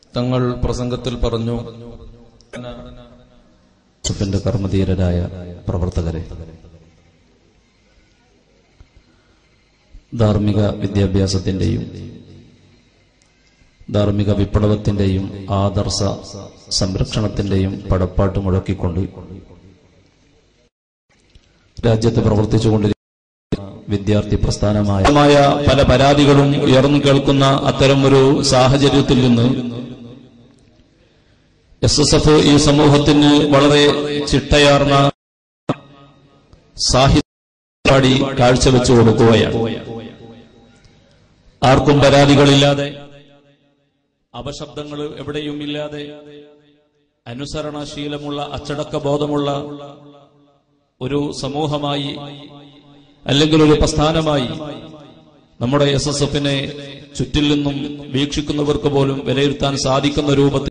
തങ്ങൾ പ്രസംഗത്തിൽ പറഞ്ഞു യൂസഫിന്റെ കർമ്മധീരരായ പ്രവർത്തകരെ ധാർമ്മിക വിദ്യാഭ്യാസത്തിന്റെയും ധാർമ്മിക വിപ്ലവത്തിന്റെയും ആദർശ സംരക്ഷണത്തിന്റെയും പടപ്പാട്ട് മുഴക്കിക്കൊണ്ട് രാജ്യത്ത് പ്രവർത്തിച്ചുകൊണ്ടിരിക്കുന്ന വിദ്യാർത്ഥി പ്രസ്ഥാനമായ മായ പല പരാതികളും ഉയർന്നു കേൾക്കുന്ന അത്തരം ഒരു സാഹചര്യത്തിൽ നിന്ന് എസ് എസ് എഫ് ഈ സമൂഹത്തിന് വളരെ ചിട്ടയാർന്ന സാഹിത്യ കാഴ്ചവെച്ചു കൊടുക്കുകയാണ് ആർക്കും പരാതികളില്ലാതെ അപശബ്ദങ്ങൾ എവിടെയും ഇല്ലാതെ അനുസരണശീലമുള്ള അച്ചടക്ക ബോധമുള്ള ഒരു സമൂഹമായി അല്ലെങ്കിൽ ഒരു പ്രസ്ഥാനമായി നമ്മുടെ എസ് എസ് എഫിനെ ചുറ്റിൽ നിന്നും വീക്ഷിക്കുന്നവർക്ക് പോലും വിലയിരുത്താൻ സാധിക്കുന്ന രൂപത്തിൽ